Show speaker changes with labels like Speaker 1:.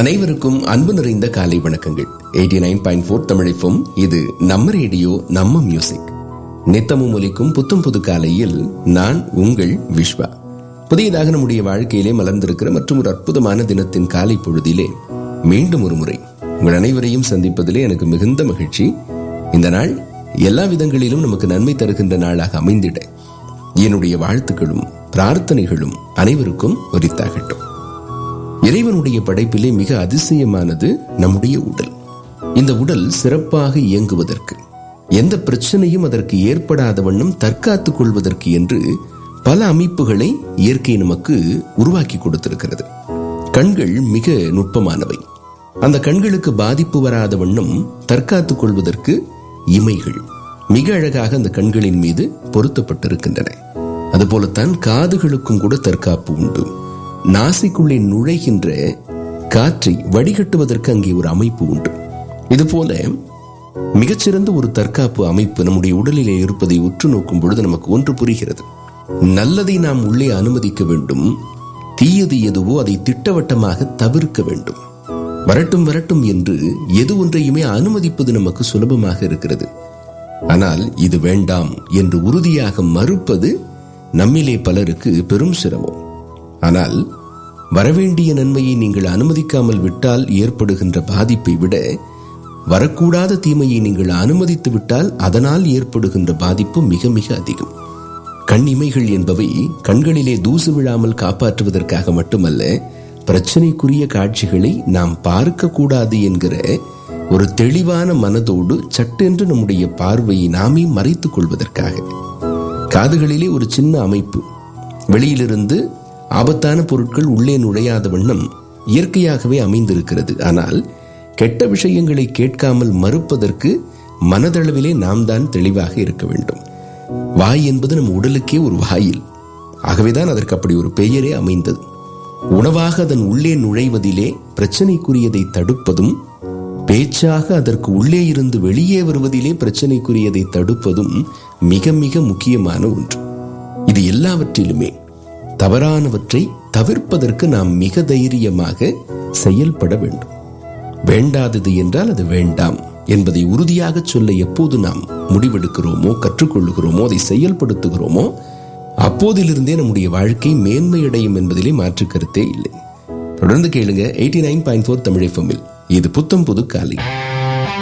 Speaker 1: அனைவருக்கும் அன்பு நிறைந்த காலை வணக்கங்கள் எயிட்டி நைன் பாயிண்ட் ஃபோர் தமிழிப்பும் இது நம்ம ரேடியோ நம்ம மியூசிக் நித்தமும் ஒலிக்கும் புத்தம் புது காலையில் நான் உங்கள் விஸ்வா புதியதாக நம்முடைய வாழ்க்கையிலே மலர்ந்திருக்கிற மற்றும் ஒரு அற்புதமான தினத்தின் காலை பொழுதிலே மீண்டும் ஒரு முறை உங்கள் அனைவரையும் சந்திப்பதிலே எனக்கு மிகுந்த மகிழ்ச்சி இந்த நாள் எல்லா விதங்களிலும் நமக்கு நன்மை தருகின்ற நாளாக அமைந்திட என்னுடைய வாழ்த்துக்களும் பிரார்த்தனைகளும் அனைவருக்கும் உரித்தாகட்டும் இறைவனுடைய படைப்பிலே மிக அதிசயமானது நம்முடைய உடல் இந்த உடல் சிறப்பாக இயங்குவதற்கு எந்த பிரச்சனையும் அதற்கு ஏற்படாத வண்ணம் தற்காத்துக் கொள்வதற்கு என்று பல அமைப்புகளை இயற்கை நமக்கு உருவாக்கி கொடுத்திருக்கிறது கண்கள் மிக நுட்பமானவை அந்த கண்களுக்கு பாதிப்பு வராத வண்ணம் தற்காத்துக் கொள்வதற்கு இமைகள் மிக அழகாக அந்த கண்களின் மீது பொருத்தப்பட்டிருக்கின்றன அதுபோலத்தான் காதுகளுக்கும் கூட தற்காப்பு உண்டு நாசிக்குள்ளே நுழைகின்ற காற்றை வடிகட்டுவதற்கு அங்கே ஒரு அமைப்பு உண்டு இதுபோல மிகச்சிறந்த ஒரு தற்காப்பு அமைப்பு நம்முடைய உடலிலே இருப்பதை உற்று நோக்கும் பொழுது நமக்கு ஒன்று புரிகிறது நல்லதை நாம் உள்ளே அனுமதிக்க வேண்டும் தீயது எதுவோ அதை திட்டவட்டமாக தவிர்க்க வேண்டும் வரட்டும் வரட்டும் என்று எது ஒன்றையுமே அனுமதிப்பது நமக்கு சுலபமாக இருக்கிறது ஆனால் இது வேண்டாம் என்று உறுதியாக மறுப்பது நம்மிலே பலருக்கு பெரும் சிரமம் ஆனால் வரவேண்டிய நன்மையை நீங்கள் அனுமதிக்காமல் விட்டால் ஏற்படுகின்ற பாதிப்பை விட வரக்கூடாத தீமையை நீங்கள் அனுமதித்து விட்டால் அதனால் ஏற்படுகின்ற பாதிப்பு மிக மிக அதிகம் கண் இமைகள் என்பவை கண்களிலே தூசு விழாமல் காப்பாற்றுவதற்காக மட்டுமல்ல பிரச்சனைக்குரிய காட்சிகளை நாம் பார்க்க கூடாது என்கிற ஒரு தெளிவான மனதோடு சட்டென்று நம்முடைய பார்வையை நாமே மறைத்துக் கொள்வதற்காக காதுகளிலே ஒரு சின்ன அமைப்பு வெளியிலிருந்து ஆபத்தான பொருட்கள் உள்ளே நுழையாத வண்ணம் இயற்கையாகவே அமைந்திருக்கிறது ஆனால் கெட்ட விஷயங்களை கேட்காமல் மறுப்பதற்கு மனதளவிலே நாம் தான் தெளிவாக இருக்க வேண்டும் வாய் என்பது நம் உடலுக்கே ஒரு வாயில் ஆகவேதான் அதற்கு அப்படி ஒரு பெயரே அமைந்தது உணவாக அதன் உள்ளே நுழைவதிலே பிரச்சனைக்குரியதை தடுப்பதும் பேச்சாக அதற்கு உள்ளே இருந்து வெளியே வருவதிலே பிரச்சனைக்குரியதை தடுப்பதும் மிக மிக முக்கியமான ஒன்று இது எல்லாவற்றிலுமே தவறானவற்றை தவிர்ப்பதற்கு நாம் மிக தைரியமாக செயல்பட வேண்டும் வேண்டாதது என்றால் அது வேண்டாம் என்பதை உறுதியாக சொல்ல எப்போது நாம் முடிவெடுக்கிறோமோ கற்றுக்கொள்ளுகிறோமோ அதை செயல்படுத்துகிறோமோ அப்போதிலிருந்தே நம்முடைய வாழ்க்கை மேன்மையடையும் என்பதிலே மாற்று கருத்தே இல்லை தொடர்ந்து கேளுங்க eighty nine point four Tamil இது புத்தம் புது காலை